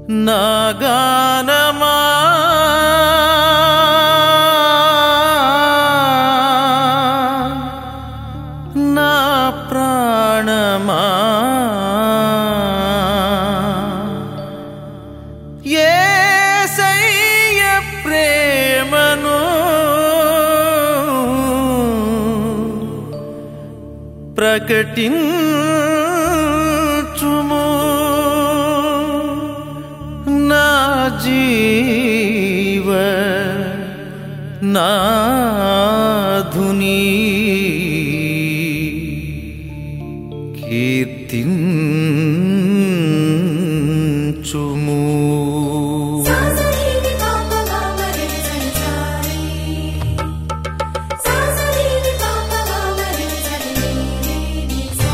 నా గానమా నా ప్రాణమా యేసయ్య ప్రేమను ప్రకటించుము నా జీవ నాధుని కీర్తించుము సాసరీని పాప గామరే సంచారి సాసరీని పాప గామరే సరిని సా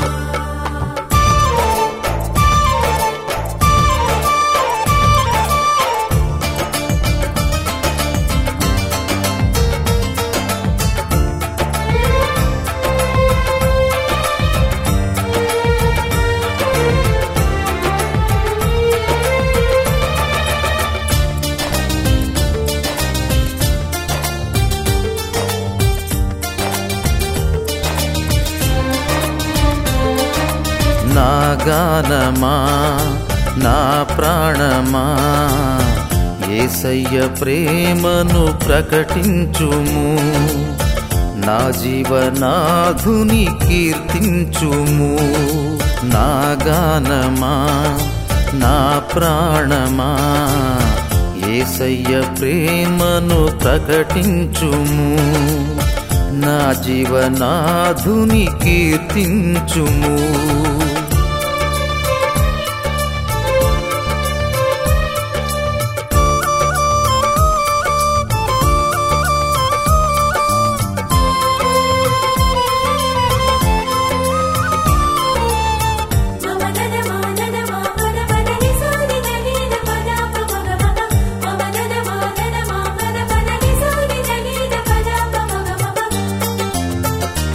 నా గానమా నా ప్రాణమా ఏసయ్య ప్రేమను ప్రకటించుము నా జీవనాధుని కీర్తించుము నా గానమా నా ప్రాణమా ఏసయ్య ప్రేమను ప్రకటించుము నా జీవనాధుని కీర్తించుము మమ గద మానద మామద పదని సాని దనీద పద పమగ మమ మమ గద మానద మామద పదని సాని దనీద పద పమగ మమ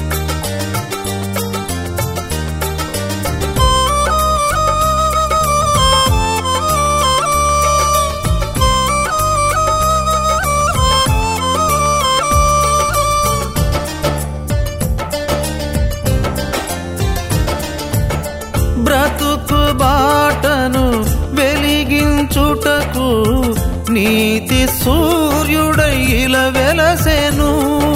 బ్రతుకు బాటను వెలిగించుటకు నీతి సూర్యుడై ఇలా వెలసెను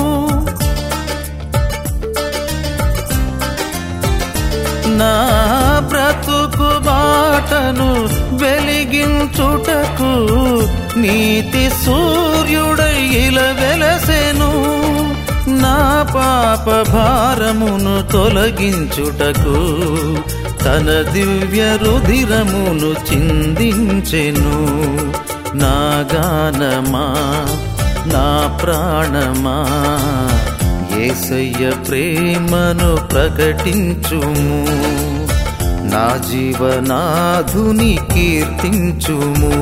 నా బ్రతుకు బాటను వెలిగించుటకు నీతి సూర్యుడై ఇలా వెలసెను నా పాప భారమును తొలగించుటకు తన దివ్య రుధిరమును చిందించెను నా గానమా నా ప్రాణమా ఏసయ్య ప్రేమను ప్రకటించుము నా జీవనాధుని కీర్తించుము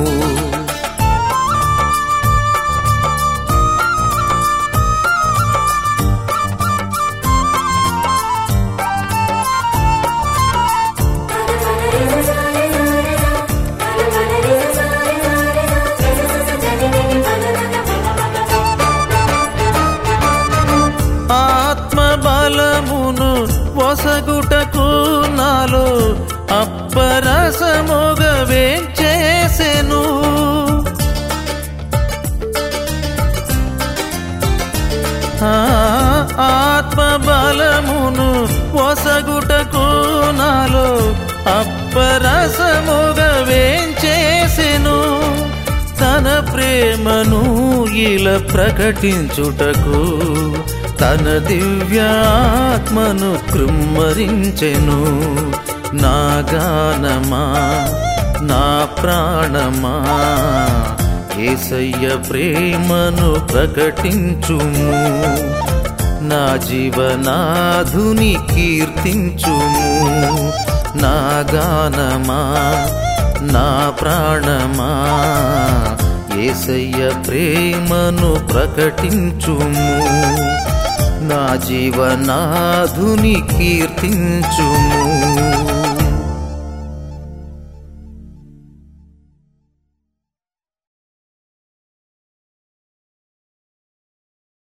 ఆత్మ బలమును వసగుటకు నాలో అప్పరసముగ వేంచేసెను ఆ, ఆత్మ బలమును వసగుటకు నాలో అప్పరసముగ వేంచేసెను తన ప్రేమను ఇలా ప్రకటించుటకు తన దివ్యాత్మను కృమ్మరించెను నా గానమా నా ప్రాణమా ఏసయ్య ప్రేమను ప్రకటించుము నా జీవనాధుని కీర్తించుము నా గానమా నా ప్రాణమా ఏసయ్య ప్రేమను ప్రకటించుము నా జీవనాధుని కీర్తించుము